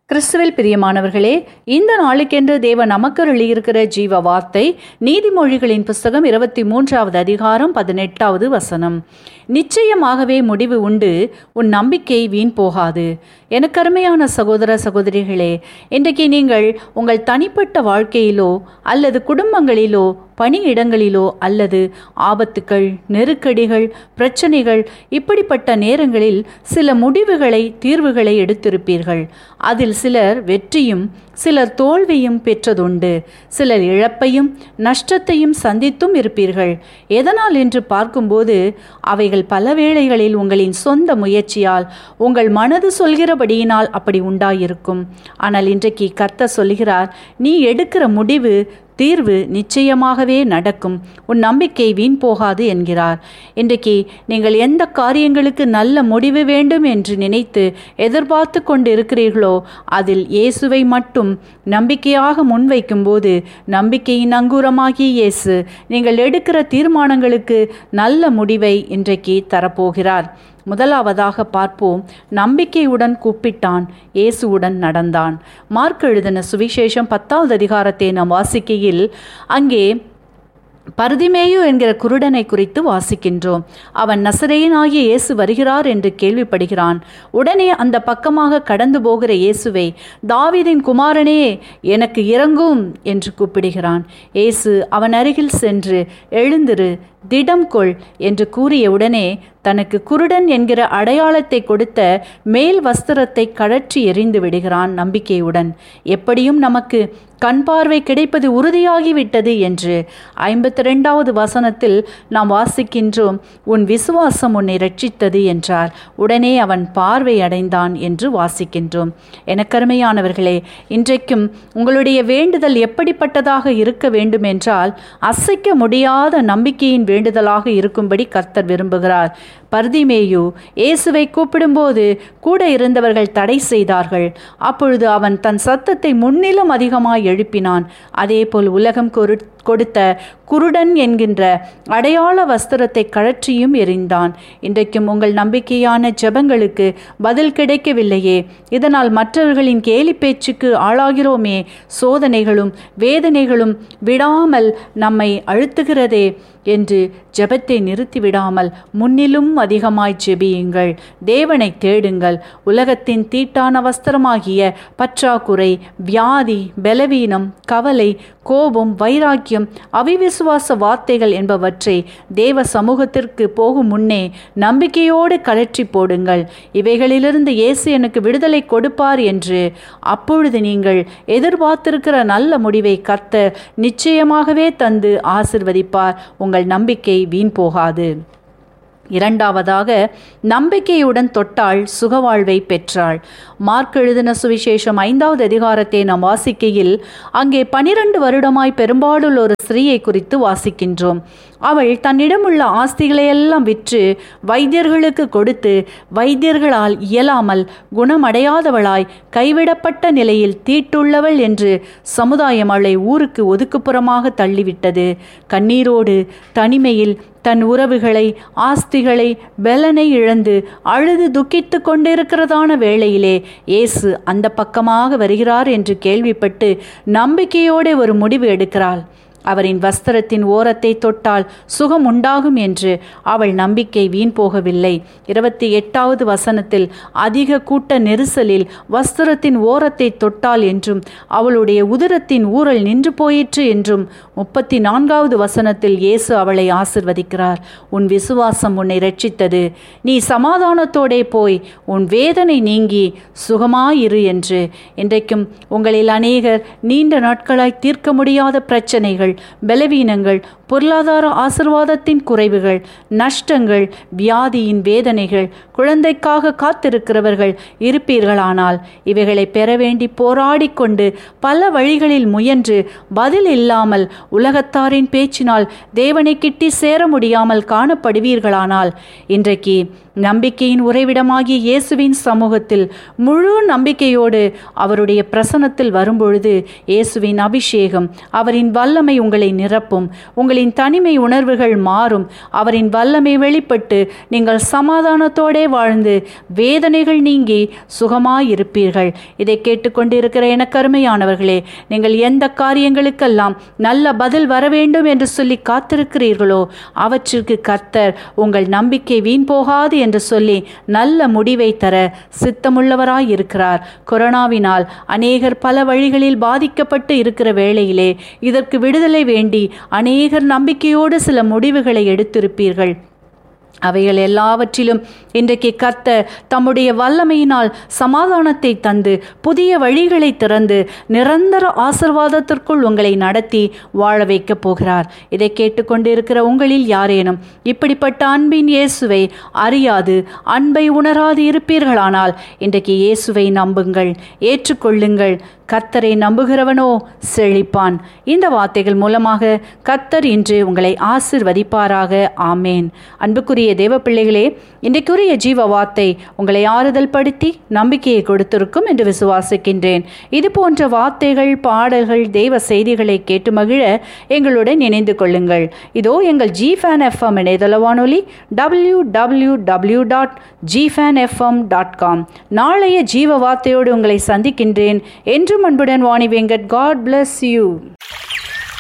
கிறிஸ்துவில் பிரியமானவர்களே இந்த நாளுக்கென்று தேவன் நமக்கு இருக்கிற ஜீவ வார்த்தை நீதிமொழிகளின் புஸ்தகம் இருபத்தி மூன்றாவது அதிகாரம் பதினெட்டாவது வசனம் நிச்சயமாகவே முடிவு உண்டு உன் நம்பிக்கை வீண் போகாது எனக்கு அருமையான சகோதர சகோதரிகளே இன்றைக்கு நீங்கள் உங்கள் தனிப்பட்ட வாழ்க்கையிலோ அல்லது குடும்பங்களிலோ பணியிடங்களிலோ அல்லது ஆபத்துக்கள் நெருக்கடிகள் பிரச்சனைகள் இப்படிப்பட்ட நேரங்களில் சில முடிவுகளை தீர்வுகளை எடுத்திருப்பீர்கள் அதில் சிலர் வெற்றியும் சிலர் தோல்வியும் பெற்றதுண்டு சிலர் இழப்பையும் நஷ்டத்தையும் சந்தித்தும் இருப்பீர்கள் எதனால் என்று பார்க்கும்போது அவைகள் பல வேளைகளில் உங்களின் சொந்த முயற்சியால் உங்கள் மனது சொல்கிறபடியினால் அப்படி உண்டாயிருக்கும் ஆனால் இன்றைக்கு கர்த்த சொல்கிறார் நீ எடுக்கிற முடிவு தீர்வு நிச்சயமாகவே நடக்கும் உன் நம்பிக்கை வீண் போகாது என்கிறார் இன்றைக்கு நீங்கள் எந்த காரியங்களுக்கு நல்ல முடிவு வேண்டும் என்று நினைத்து எதிர்பார்த்து கொண்டு இருக்கிறீர்களோ அதில் இயேசுவை மட்டும் நம்பிக்கையாக முன்வைக்கும்போது நம்பிக்கையின் அங்குரமாகிய இயேசு நீங்கள் எடுக்கிற தீர்மானங்களுக்கு நல்ல முடிவை இன்றைக்கு தரப்போகிறார் முதலாவதாக பார்ப்போம் நம்பிக்கையுடன் கூப்பிட்டான் இயேசுவுடன் நடந்தான் மார்க் எழுதின சுவிசேஷம் பத்தாவது அதிகாரத்தை நாம் வாசிக்கையில் அங்கே பருதிமேயு என்கிற குருடனை குறித்து வாசிக்கின்றோம் அவன் நசரேயனாகிய இயேசு வருகிறார் என்று கேள்விப்படுகிறான் உடனே அந்த பக்கமாக கடந்து போகிற இயேசுவை தாவீதின் குமாரனே எனக்கு இறங்கும் என்று கூப்பிடுகிறான் இயேசு அவன் அருகில் சென்று எழுந்திரு திடம் கொள் என்று கூறிய உடனே தனக்கு குருடன் என்கிற அடையாளத்தை கொடுத்த மேல் வஸ்திரத்தை கழற்றி எறிந்து விடுகிறான் நம்பிக்கையுடன் எப்படியும் நமக்கு கண் பார்வை கிடைப்பது உறுதியாகிவிட்டது என்று ஐம்பத்தி ரெண்டாவது வசனத்தில் நாம் வாசிக்கின்றோம் உன் விசுவாசம் உன்னை ரட்சித்தது என்றார் உடனே அவன் பார்வை அடைந்தான் என்று வாசிக்கின்றோம் எனக்கருமையானவர்களே இன்றைக்கும் உங்களுடைய வேண்டுதல் எப்படிப்பட்டதாக இருக்க வேண்டும் என்றால் அசைக்க முடியாத நம்பிக்கையின் வேண்டுதலாக இருக்கும்படி கர்த்தர் விரும்புகிறார் பர்திமேயு இயேசுவை கூப்பிடும்போது கூட இருந்தவர்கள் தடை செய்தார்கள் அப்பொழுது அவன் தன் சத்தத்தை முன்னிலும் அதிகமாய் எழுப்பினான் அதேபோல் உலகம் கொரு கொடுத்த குருடன் என்கின்ற அடையாள வஸ்திரத்தை கழற்றியும் எறிந்தான் இன்றைக்கும் உங்கள் நம்பிக்கையான ஜெபங்களுக்கு பதில் கிடைக்கவில்லையே இதனால் மற்றவர்களின் கேலி பேச்சுக்கு ஆளாகிறோமே சோதனைகளும் வேதனைகளும் விடாமல் நம்மை அழுத்துகிறதே என்று ஜெபத்தை நிறுத்திவிடாமல் முன்னிலும் அதிகமாய் ஜெபியுங்கள் தேவனை தேடுங்கள் உலகத்தின் தீட்டான வஸ்திரமாகிய பற்றாக்குறை வியாதி பலவீனம் கவலை கோபம் வைராக்கியம் அவிவிசுவாச வார்த்தைகள் என்பவற்றை தேவ சமூகத்திற்கு போகும் முன்னே நம்பிக்கையோடு கலற்றி போடுங்கள் இவைகளிலிருந்து இயேசு எனக்கு விடுதலை கொடுப்பார் என்று அப்பொழுது நீங்கள் எதிர்பார்த்திருக்கிற நல்ல முடிவை கர்த்த நிச்சயமாகவே தந்து ஆசிர்வதிப்பார் உங்கள் நம்பிக்கை வீண் போகாது இரண்டாவதாக நம்பிக்கையுடன் தொட்டாள் சுகவாழ்வை பெற்றாள் மார்க் எழுதின சுவிசேஷம் ஐந்தாவது அதிகாரத்தை நாம் வாசிக்கையில் அங்கே பனிரெண்டு வருடமாய் பெரும்பாலுள்ள ஒரு ஸ்திரீயை குறித்து வாசிக்கின்றோம் அவள் தன்னிடமுள்ள ஆஸ்திகளையெல்லாம் விற்று வைத்தியர்களுக்கு கொடுத்து வைத்தியர்களால் இயலாமல் குணமடையாதவளாய் கைவிடப்பட்ட நிலையில் தீட்டுள்ளவள் என்று சமுதாயம் அவளை ஊருக்கு ஒதுக்குப்புறமாக தள்ளிவிட்டது கண்ணீரோடு தனிமையில் தன் உறவுகளை ஆஸ்திகளை பலனை இழந்து அழுது துக்கித்து கொண்டிருக்கிறதான வேளையிலே இயேசு அந்த பக்கமாக வருகிறார் என்று கேள்விப்பட்டு நம்பிக்கையோடு ஒரு முடிவு எடுக்கிறாள் அவரின் வஸ்திரத்தின் ஓரத்தை தொட்டால் சுகம் உண்டாகும் என்று அவள் நம்பிக்கை வீண் போகவில்லை இருபத்தி எட்டாவது வசனத்தில் அதிக கூட்ட நெரிசலில் வஸ்திரத்தின் ஓரத்தை தொட்டால் என்றும் அவளுடைய உதிரத்தின் ஊரல் நின்று போயிற்று என்றும் முப்பத்தி நான்காவது வசனத்தில் இயேசு அவளை ஆசிர்வதிக்கிறார் உன் விசுவாசம் உன்னை ரட்சித்தது நீ சமாதானத்தோடே போய் உன் வேதனை நீங்கி சுகமாயிரு என்று இன்றைக்கும் உங்களில் அநேகர் நீண்ட நாட்களாய் தீர்க்க முடியாத பிரச்சனைகள் பலவீனங்கள் பொருளாதார ஆசிர்வாதத்தின் குறைவுகள் நஷ்டங்கள் வியாதியின் வேதனைகள் குழந்தைக்காக காத்திருக்கிறவர்கள் இருப்பீர்களானால் இவைகளை பெற வேண்டி போராடி கொண்டு பல வழிகளில் முயன்று பதில் இல்லாமல் உலகத்தாரின் பேச்சினால் தேவனை கிட்டி சேர முடியாமல் காணப்படுவீர்களானால் இன்றைக்கு நம்பிக்கையின் உறைவிடமாகிய இயேசுவின் சமூகத்தில் முழு நம்பிக்கையோடு அவருடைய பிரசனத்தில் வரும்பொழுது இயேசுவின் அபிஷேகம் அவரின் வல்லமை உங்களை நிரப்பும் உங்களை உங்களின் தனிமை உணர்வுகள் மாறும் அவரின் வல்லமை வெளிப்பட்டு நீங்கள் சமாதானத்தோடே வாழ்ந்து வேதனைகள் நீங்கி சுகமாயிருப்பீர்கள் இதை கேட்டுக்கொண்டிருக்கிற எனக்கருமையானவர்களே நீங்கள் எந்த காரியங்களுக்கெல்லாம் நல்ல பதில் வர வேண்டும் என்று சொல்லி காத்திருக்கிறீர்களோ அவற்றிற்கு கர்த்தர் உங்கள் நம்பிக்கை வீண் போகாது என்று சொல்லி நல்ல முடிவை தர சித்தமுள்ளவராயிருக்கிறார் கொரோனாவினால் அநேகர் பல வழிகளில் பாதிக்கப்பட்டு இருக்கிற வேளையிலே இதற்கு விடுதலை வேண்டி அநேகர் நம்பிக்கையோடு சில முடிவுகளை எடுத்திருப்பீர்கள் அவைகள் எல்லாவற்றிலும் இன்றைக்கு கத்த தம்முடைய வல்லமையினால் சமாதானத்தை தந்து புதிய வழிகளை திறந்து நிரந்தர ஆசிர்வாதத்திற்குள் உங்களை நடத்தி வாழ வைக்கப் போகிறார் இதை கேட்டுக்கொண்டிருக்கிற உங்களில் யாரேனும் இப்படிப்பட்ட அன்பின் இயேசுவை அறியாது அன்பை உணராது இருப்பீர்களானால் இன்றைக்கு இயேசுவை நம்புங்கள் ஏற்றுக்கொள்ளுங்கள் கத்தரை நம்புகிறவனோ செழிப்பான் இந்த வார்த்தைகள் மூலமாக கத்தர் இன்று உங்களை ஆசிர்வதிப்பாராக ஆமேன் அன்புக்குரிய தேவ பிள்ளைகளே இன்றைக்குரிய ஜீவ வார்த்தை உங்களை ஆறுதல் படுத்தி நம்பிக்கையை கொடுத்திருக்கும் என்று விசுவாசிக்கின்றேன் இது போன்ற வார்த்தைகள் பாடல்கள் தெய்வ செய்திகளை கேட்டு மகிழ எங்களுடன் இணைந்து கொள்ளுங்கள் இதோ எங்கள் ஜி ஃபேன் எஃப்எம் இணையதள வானொலி W W W dot gfan FM dot com நாளைய ஜீவ வார்த்தையோடு உங்களை சந்திக்கின்றேன் என்றும் அன்புடன் Vani Venkat god bless you